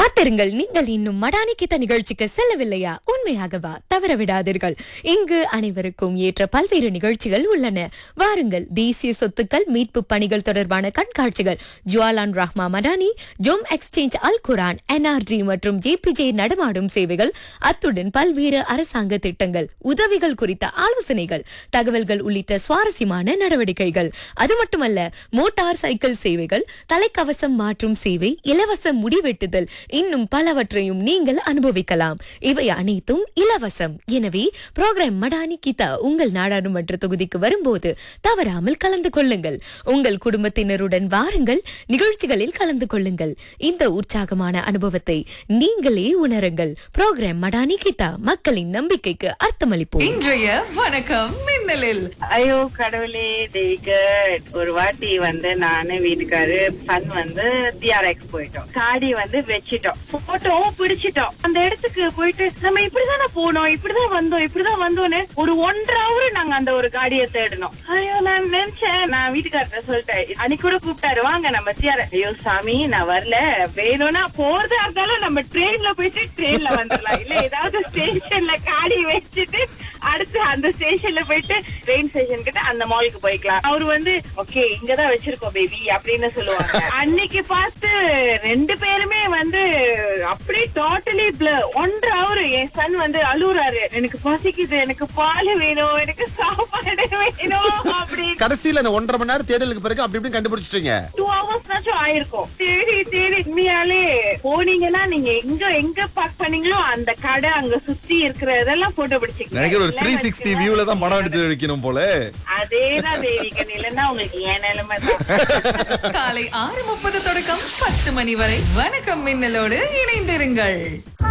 காத்திருங்கள் நீங்கள் இன்னும் மடானி கித்த நிகழ்ச்சிக்கு செல்லவில்லையா உண்மையாகவா தவற விடாதீர்கள் இங்கு அனைவருக்கும் ஏற்ற பல்வேறு நிகழ்ச்சிகள் உள்ளன வாருங்கள் தேசிய சொத்துக்கள் மீட்பு பணிகள் தொடர்பான கண்காட்சிகள் ஜுவாலான் ரஹ்மா மடானி ஜோம் எக்ஸ்சேஞ்ச் அல் குரான் என்ஆர்ஜி மற்றும் ஜேபிஜே நடமாடும் சேவைகள் அத்துடன் பல்வேறு அரசாங்க திட்டங்கள் உதவிகள் குறித்த ஆலோசனைகள் தகவல்கள் உள்ளிட்ட சுவாரஸ்யமான நடவடிக்கைகள் அது மட்டுமல்ல மோட்டார் சைக்கிள் சேவைகள் தலைக்கவசம் மாற்றும் சேவை இலவச முடிவெட்டுதல் இன்னும் பலவற்றையும் நீங்கள் அனுபவிக்கலாம் இவை அனைத்தும் இலவசம் எனவே புரோகிராம் மடானி கீதா உங்கள் நாடாளுமன்ற தொகுதிக்கு வரும்போது தவறாமல் கலந்து கொள்ளுங்கள் உங்கள் குடும்பத்தினருடன் வாருங்கள் நிகழ்ச்சிகளில் கலந்து கொள்ளுங்கள் இந்த உற்சாகமான அனுபவத்தை நீங்களே உணருங்கள் புரோகிராம் மடானி கீதா மக்களின் நம்பிக்கைக்கு அர்த்தமளிப்போம் இன்றைய வணக்கம் மின்னலில் ஐயோ கடவுளே தேவிகட் ஒரு வாட்டி வந்து நானு வீட்டுக்காரு சன் வந்து டிஆர்எக்ஸ் போயிட்டோம் காடி வந்து வச்சிட்டோம் போட்டோம் பிடிச்சிட்டோம் அந்த இடத்துக்கு போயிட்டு நம்ம இப்படிதானே போனோம் இப்படிதான் வந்தோம் இப்படிதான் வந்தோம்னு ஒரு ஒன்றரை ஹவர் நாங்க அந்த ஒரு காடியை தேடணும் ஐயோ நான் நினைச்சேன் நான் வீட்டுக்காரர்ட்ட சொல்லிட்டேன் அன்னைக்கு கூட கூப்பிட்டாரு வாங்க நம்ம டிஆர் ஐயோ சாமி நான் வரல வேணும்னா போறதா இருந்தாலும் நம்ம ட்ரெயின்ல போயிட்டு ட்ரெயின்ல வந்துடலாம் இல்ல ஏதாவது ஸ்டேஷன்ல காடி வச்சுட்டு அடுத்து அந்த ஸ்டேஷன்ல போயிட்டு ட்ரெயின் ஸ்டேஷன் கிட்ட அந்த மாலுக்கு போய்க்கலாம் அவரு வந்து ஓகே இங்கதான் வச்சிருக்கோம் பேபி அப்படின்னு சொல்லுவாங்க அன்னைக்கு பார்த்து ரெண்டு பேருமே வந்து அப்படியே டோட்டலி ஒன்றரை அவரு என் சன் வந்து அழுகுறாரு எனக்கு பசிக்குது எனக்கு பால் வேணும் எனக்கு சாப்பாடு வேணும் அப்படி கடைசியில அந்த ஒன்றரை மணி நேரம் தேடலுக்கு பிறகு அப்படி இப்படி கண்டுபிடிச்சிட்டீங்க டூ ஹவர்ஸ்னாச்சும் ஆயிருக்கும் தேடி தேடி உண்மையாலே போனீங்கன்னா நீங்க எங்க எங்க பார்க் பண்ணீங்களோ அந்த கடை அங்க சுத்தி இருக்கிற இதெல்லாம் போட்டோ பிடிச்சிக்கலாம் நினைக்கிற ஒரு த்ரீ சிக்ஸ்டி வியூல தான் படம் எடுத்து வைக்கணும் போல அதேதான் தேவிகன் இல்லைன்னா உங்களுக்கு ஏன் நிலைமை தான் காலை ஆறு முப்பது தொடக்கம் பத்து மணி வரை வணக்கம் மின்னலோடு இணைந்திருங்கள்